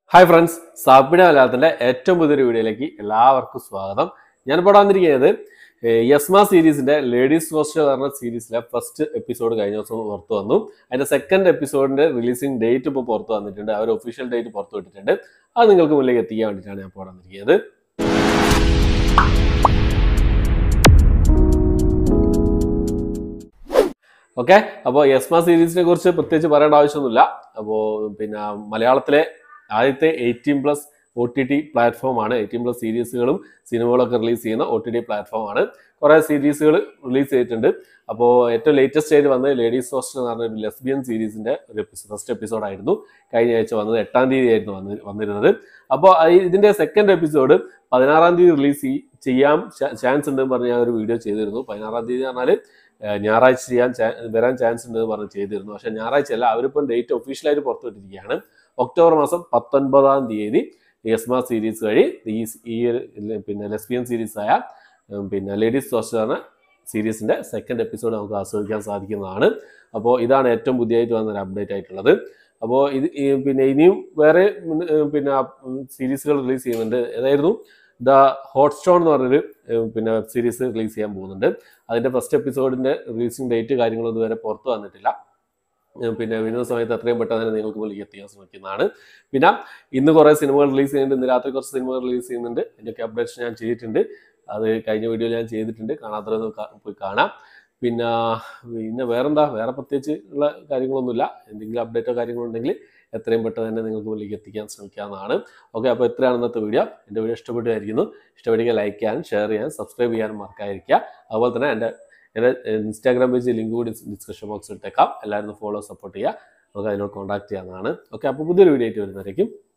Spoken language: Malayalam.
ഹായ് ഫ്രണ്ട്സ് സാപ്പിട മലയാളത്തിന്റെ ഏറ്റവും പുതിയൊരു വീഡിയോയിലേക്ക് എല്ലാവർക്കും സ്വാഗതം ഞാനിപ്പോൾ വന്നിരിക്കുന്നത് യസ്മ സീരീസിന്റെ ലേഡീസ് ഹോസ്റ്റൽ പറഞ്ഞ സീരീസിലെ ഫസ്റ്റ് എപ്പിസോഡ് കഴിഞ്ഞ ദിവസം പുറത്തു വന്നു അതിന്റെ സെക്കൻഡ് എപ്പിസോഡിന്റെ റിലീസിംഗ് ഡേറ്റ് ഇപ്പോൾ പുറത്തു വന്നിട്ടുണ്ട് അവർ ഒഫീഷ്യൽ ഡേറ്റ് പുറത്തു വിട്ടിട്ടുണ്ട് അത് നിങ്ങൾക്ക് മുന്നിലേക്ക് എത്തിക്കാൻ വേണ്ടിയിട്ടാണ് ഞാൻ ഇപ്പോൾ വന്നിരിക്കുന്നത് ഓക്കെ അപ്പോൾ യസ്മ സീരീസിനെ കുറിച്ച് പ്രത്യേകിച്ച് പറയേണ്ട ആവശ്യമൊന്നുമില്ല അപ്പോൾ പിന്നെ മലയാളത്തിലെ ആദ്യത്തെ eighteen plus O T T പ്ലാറ്റ്ഫോമാണ് എയ്റ്റീൻ പ്ലസ് സീരീസുകളും സിനിമകളൊക്കെ റിലീസ് ചെയ്യുന്ന ഒ ടി ടി പ്ലാറ്റ്ഫോമാണ് കുറേ സീരീസുകൾ റിലീസ് ചെയ്തിട്ടുണ്ട് അപ്പോൾ ഏറ്റവും ലേറ്റസ്റ്റ് ആയിട്ട് വന്നത് ലേഡീസ് ഹോസ്റ്റൽ എന്ന് പറഞ്ഞ ഒരു ലെസ്ബിയൻ സീരീസിന്റെ ഒരു ഫസ്റ്റ് എപ്പിസോഡായിരുന്നു കഴിഞ്ഞ ആഴ്ച വന്നത് എട്ടാം തീയതി ആയിരുന്നു വന്ന് വന്നിരുന്നത് അപ്പോൾ ഇതിന്റെ സെക്കൻഡ് എപ്പിസോഡ് പതിനാറാം തീയതി റിലീസ് ചെയ്യാൻ ചാൻസ് ഉണ്ടെന്ന് പറഞ്ഞ് ഞാൻ ഒരു വീഡിയോ ചെയ്തിരുന്നു പതിനാറാം തീയതി പറഞ്ഞാൽ ഞായറാഴ്ച ചെയ്യാൻ ചാ- വരാൻ ചാൻസ് ഉണ്ടെന്ന് പറഞ്ഞ് ചെയ്തിരുന്നു പക്ഷേ ഞായറാഴ്ച അല്ല അവരിപ്പം ഡേറ്റ് ഒഫീഷ്യലായിട്ട് പുറത്തുവിട്ടിരിക്കുകയാണ് ഒക്ടോബർ മാസം പത്തൊൻപതാം തീയതി യസ്മ സീരീസ് വഴി ഈ ഈ ഒരു പിന്നെ ലെസ്ബിയൻ സീരീസ് ആയ ഉം, പിന്നെ ലേഡീസ് ഹോസ്റ്റൽ എന്ന സീരീസിന്റെ സെക്കൻഡ് എപ്പിസോഡ് നമുക്ക് ആസ്വദിക്കാൻ സാധിക്കുന്നതാണ് അപ്പോൾ ഇതാണ് ഏറ്റവും പുതിയതായിട്ട് വന്നൊരു അപ്ഡേറ്റ് ആയിട്ടുള്ളത് അപ്പോൾ ഇത് ഈ പിന്നെ ഇനിയും വേറെ ഉം, ഉം, പിന്നെ സീരീസുകൾ റിലീസ് ചെയ്യുന്നുണ്ട് ഏതായിരുന്നു ദ ഹോട്ട് സ്റ്റോൺ എന്ന് പറഞ്ഞൊരു ഉം, പിന്നെ വെബ് സീരീസ് റിലീസ് ചെയ്യാൻ പോകുന്നുണ്ട് അതിന്റെ ഫസ്റ്റ് എപ്പിസോഡിന്റെ റിലീസിംഗ് ഡേറ്റ് കാര്യങ്ങളൊന്നും ഇതുവരെ പുറത്തു വന്നിട്ടില്ല ഉം, പിന്നെ വരുന്ന സമയത്ത് എത്രയും പെട്ടെന്ന് തന്നെ നിങ്ങൾക്ക് മുന്നിലേക്ക് എത്തിക്കാൻ ശ്രമിക്കുന്നതാണ് പിന്നെ ഇന്ന് കുറേ സിനിമകൾ റിലീസ് ചെയ്യുന്നുണ്ട് ഇന്ന് രാത്രി കുറച്ച് സിനിമകൾ റിലീസ് ചെയ്യുന്നുണ്ട് അതിൻ്റെയൊക്കെ അപ്ഡേഷൻ ഞാൻ ചെയ്തിട്ടുണ്ട് അത് കഴിഞ്ഞ വീഡിയോയിൽ ഞാൻ ചെയ്തിട്ടുണ്ട് കാണാത്തവരൊന്ന് കാ- പോയി കാണാം പിന്നെ പിന്നെ വേറെന്താ വേറെ പ്രത്യേകിച്ച് ഉള്ള കാര്യങ്ങളൊന്നുമില്ല എന്തെങ്കിലും അപ്ഡേറ്റോ കാര്യങ്ങളോ ഉണ്ടെങ്കിൽ എത്രയും പെട്ടെന്ന് തന്നെ നിങ്ങൾക്ക് മുന്നിലേക്ക് എത്തിക്കാൻ ശ്രമിക്കാവുന്നതാണ് ഓക്കെ അപ്പോൾ ഇത്രയാണ് ഇന്നത്തെ വീഡിയോ എൻ്റെ വീഡിയോ ഇഷ്ടപ്പെട്ടായിരിക്കുന്നു ഇഷ്ടപ്പെടുക ലൈക്ക് ചെയ്യാനും ഷെയർ ചെയ്യാനും സബ്സ്ക്രൈബ് ചെയ്യാനും മറക്കാതിരിക്കുക അതുപോലെ തന്നെ എൻ്റെ എൻ്റെ ഇൻസ്റ്റാഗ്രാം പേജ് ലിങ്ക് കൂടി ഡിസ്ക്രിപ്ഷൻ ബോക്സിൽ ഇട്ടേക്കാം എല്ലാവരും ഫോളോ സപ്പോർട്ട് ചെയ്യുക നമുക്ക് അതിനോട് കോൺടാക്ട് ചെയ്യാവുന്നതാണ് ഓക്കെ അപ്പോൾ പുതിയൊരു വീഡിയോ ആയിട്ട് വരുന്നതായിരിക്കും